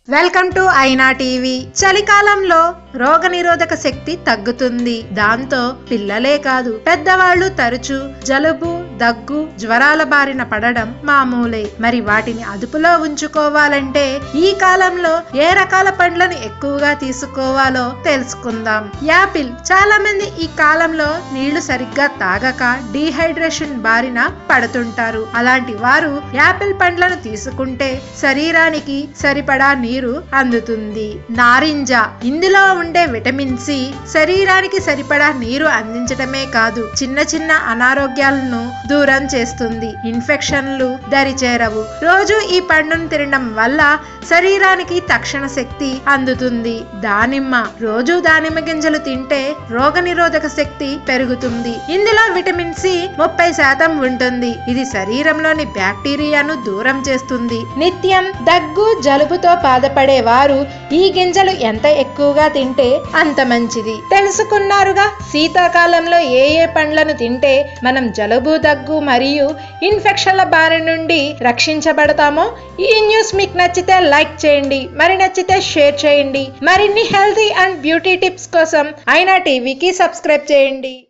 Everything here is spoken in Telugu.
వెల్కమ్ టు ఐనా టీవీ చలికాలంలో రోగనిరోధక శక్తి తగ్గుతుంది దాంతో పిల్లలే కాదు పెద్దవాళ్ళు తరచూ జలుబు దగ్గు జ్వరాల బారిన పడడం మామూలే మరి వాటిని అదుపులో ఉంచుకోవాలంటే ఈ కాలంలో ఏ రకాల పండ్లను ఎక్కువగా తీసుకోవాలో తెలుసుకుందాం యాపిల్ చాలా మంది ఈ కాలంలో నీళ్లు సరిగ్గా తాగక డీహైడ్రేషన్ బారిన పడుతుంటారు అలాంటి వారు యాపిల్ పండ్లను తీసుకుంటే శరీరానికి సరిపడా నీరు అందుతుంది నారింజ ఇందులో ఉండే విటమిన్ సి శరీరానికి సరిపడా నీరు అందించడమే కాదు చిన్న చిన్న అనారోగ్యాలను దూరం చేస్తుంది ఇన్ఫెక్షన్లు దరిచేరవు రోజు ఈ పండును తినడం వల్ల శరీరానికి తక్షణ శక్తి అందుతుంది దానిమ్మ రోజు దానిమ్మ గింజలు తింటే రోగనిరోధక శక్తి పెరుగుతుంది ఇందులో విటమిన్ సి ముప్పై శాతం ఉంటుంది ఇది శరీరంలోని బ్యాక్టీరియాను దూరం చేస్తుంది నిత్యం దగ్గు జలుబుతో బాధపడే వారు ఈ గింజలు ఎంత ఎక్కువగా తింటే అంత మంచిది తెలుసుకున్నారుగా శీతాకాలంలో ఏ ఏ పండ్లను తింటే మనం జలుబు దగ్గు మరియు ఇన్ఫెక్షన్ల బారి నుండి రక్షించబడతామో ఈ న్యూస్ మీకు నచ్చితే లైక్ చేయండి మరి నచ్చితే షేర్ చేయండి మరిన్ని హెల్తీ అండ్ బ్యూటీ టిప్స్ కోసం అయినా టీవీకి సబ్స్క్రైబ్ చేయండి